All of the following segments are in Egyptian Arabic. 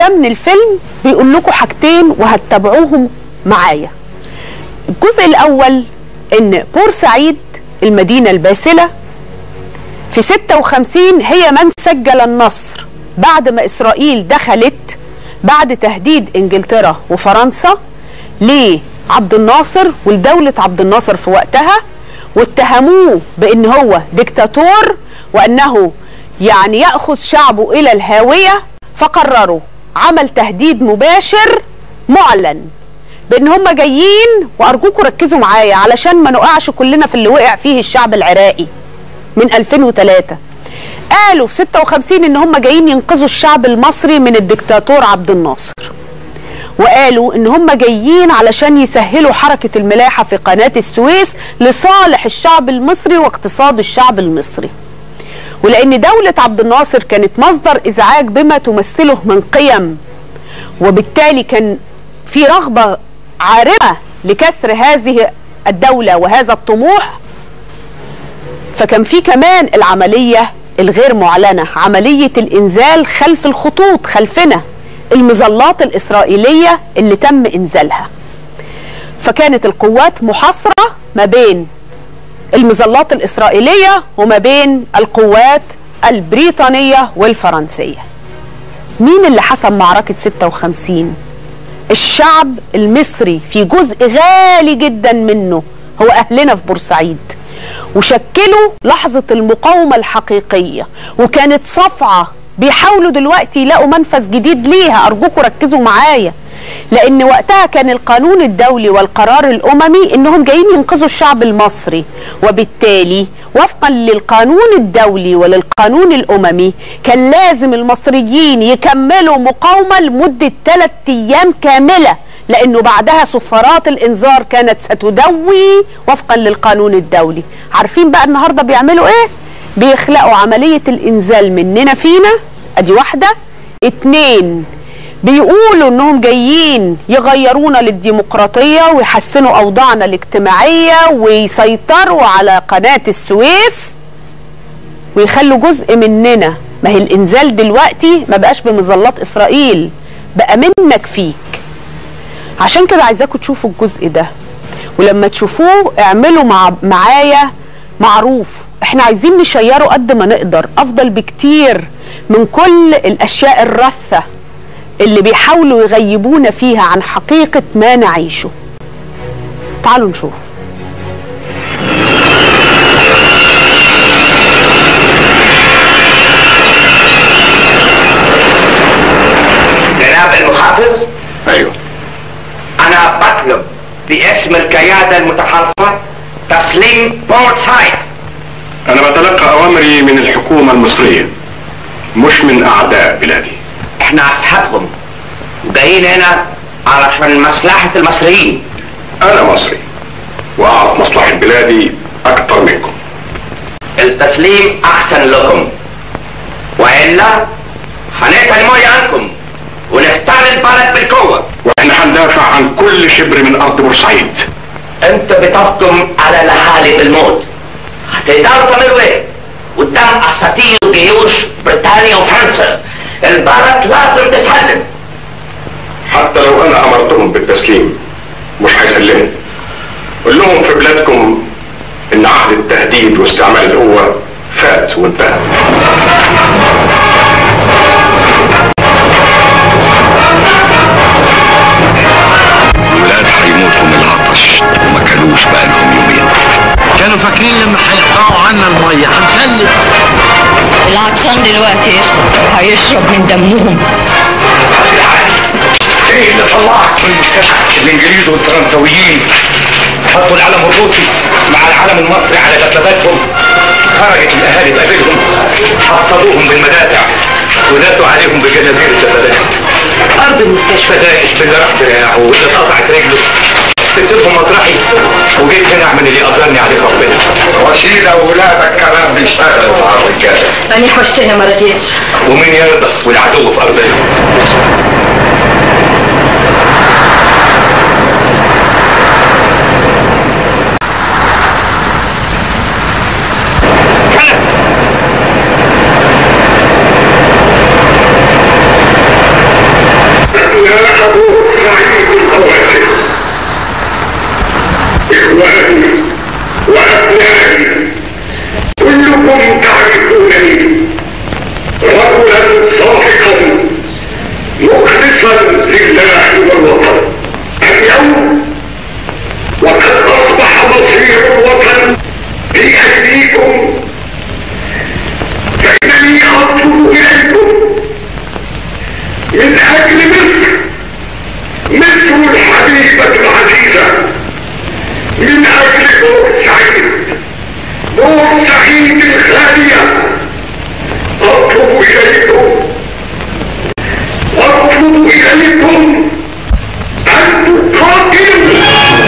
من الفيلم بيقول لكم حاجتين وهتتابعوهم معايا الجزء الاول ان بورسعيد المدينه الباسله في 56 هي من سجل النصر بعد ما اسرائيل دخلت بعد تهديد انجلترا وفرنسا لعبد الناصر ولدوله عبد الناصر في وقتها واتهموه بان هو ديكتاتور وانه يعني ياخذ شعبه الى الهاويه فقرروا عمل تهديد مباشر معلن بان هم جايين وارجوكم ركزوا معايا علشان ما نقعش كلنا في اللي وقع فيه الشعب العراقي من 2003 قالوا في 56 ان هم جايين ينقذوا الشعب المصري من الدكتاتور عبد الناصر وقالوا ان هم جايين علشان يسهلوا حركة الملاحة في قناة السويس لصالح الشعب المصري واقتصاد الشعب المصري ولان دولة عبد الناصر كانت مصدر ازعاج بما تمثله من قيم وبالتالي كان في رغبة عارمة لكسر هذه الدولة وهذا الطموح فكان في كمان العملية الغير معلنة عملية الإنزال خلف الخطوط خلفنا المظلات الإسرائيلية اللي تم إنزالها فكانت القوات محاصرة ما بين المظلات الإسرائيلية وما بين القوات البريطانية والفرنسية مين اللي حسم معركة 56 الشعب المصري في جزء غالي جدا منه هو أهلنا في بورسعيد وشكلوا لحظة المقاومة الحقيقية وكانت صفعة بيحاولوا دلوقتي يلاقوا منفذ جديد ليها أرجوكم ركزوا معايا لأن وقتها كان القانون الدولي والقرار الأممي إنهم جايين ينقذوا الشعب المصري وبالتالي وفقا للقانون الدولي وللقانون الأممي كان لازم المصريين يكملوا مقاومة لمدة ثلاثة أيام كاملة لانه بعدها صفارات الانذار كانت ستدوي وفقا للقانون الدولي عارفين بقى النهارده بيعملوا ايه بيخلقوا عمليه الانزال مننا فينا ادي واحده اتنين بيقولوا انهم جايين يغيرونا للديمقراطيه ويحسنوا اوضاعنا الاجتماعيه ويسيطروا على قناه السويس ويخلوا جزء مننا ما هي الانزال دلوقتي ما بقاش بمظلات اسرائيل بقى منك فيك عشان كده عايزاكم تشوفوا الجزء ده ولما تشوفوه اعملوا مع معايا معروف احنا عايزين نشيره قد ما نقدر افضل بكتير من كل الاشياء الرثة اللي بيحاولوا يغيبونا فيها عن حقيقة ما نعيشه تعالوا نشوف جناب المحافظ ايوه انا بطلب باسم القيادة المتحالفة تسليم بورت سايد انا بتلقى اوامري من الحكومة المصرية مش من اعداء بلادي احنا اصحابهم جايين هنا علشان مصلحة المصريين انا مصري واعرف مصلحة بلادي اكتر منكم التسليم احسن لكم والا هنقطع المية عنكم ونختار البلد بالقوة واحنا هندافع عن كل شبر من ارض بورسعيد انت بتحكم على الاهالي بالموت هتقدروا تعملوا ايه؟ قدام اساطير جيوش بريطانيا وفرنسا البلد لازم تسلم حتى لو انا امرتهم بالتسليم مش هيسلموا قول لهم في بلادكم ان عهد التهديد واستعمال القوة فات وانتهى الولاد هيموتوا من العطش وما كلوش بقالهم يومين كانوا فاكرين لما هيقطعوا عنا الميه هنسلم العطشان دلوقتي يشرب هيشرب من دمهم ايه اللي طلعك من المستشفى الانجليز والفرنسويين حطوا العلم الروسي مع العلم المصري على دباباتهم خرجت الاهالي تقابلهم حصلوهم بالمدافع وداسوا عليهم بجنازير الدبابات ارض المستشفى داقت باللي راح دراعه واللي اتقطعت رجله سبت لهم مطرحي وجيت هنا اعمل اللي قدرني عليه ربنا وسيلة واولادك كمان بيشتغلوا مع الرجاله أنا حشتنا ما رضيتش ومين يرضى والعدو في ارضنا فرز الله والوطن اليوم وقد أصبح مصير الوطن بأيديكم فإنني أطلب إليكم من أجل مصر مصر الحبيبة العزيزة من أجل بورسعيد بورسعيد الخالية أطلب إليكم أطلب إليكم أن تقاتلوا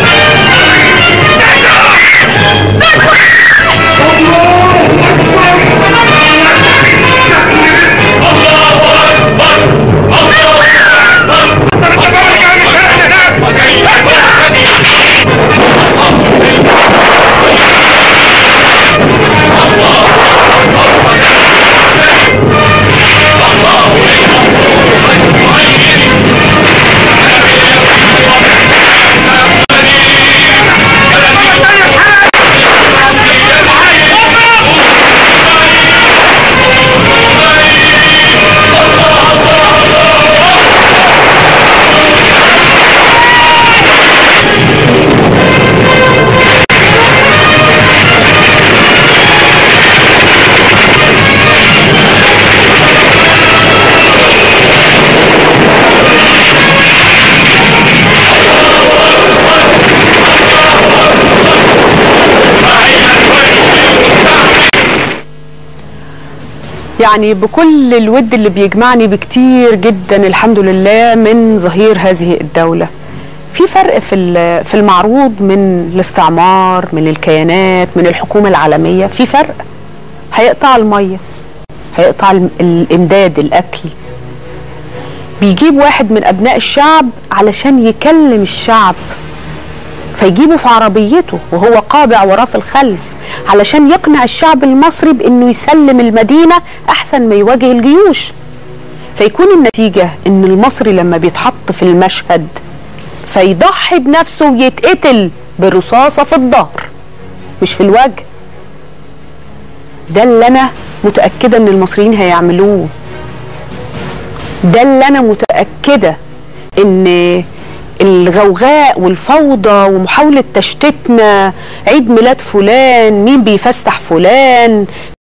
يعني بكل الود اللي بيجمعني بكتير جدا الحمد لله من ظهير هذه الدولة في فرق في ال- في المعروض من الاستعمار من الكيانات من الحكومة العالمية في فرق هيقطع المية هيقطع الم- الإمداد الأكل بيجيب واحد من أبناء الشعب علشان يكلم الشعب فيجيبه في عربيته وهو قابع وراه في الخلف علشان يقنع الشعب المصري بانه يسلم المدينه احسن ما يواجه الجيوش فيكون النتيجه ان المصري لما بيتحط في المشهد فيضحي بنفسه ويتقتل برصاصه في الظهر مش في الوجه ده اللي انا متاكده ان المصريين هيعملوه ده اللي انا متاكده ان الغوغاء والفوضى ومحاولة تشتيتنا عيد ميلاد فلان مين بيفسح فلان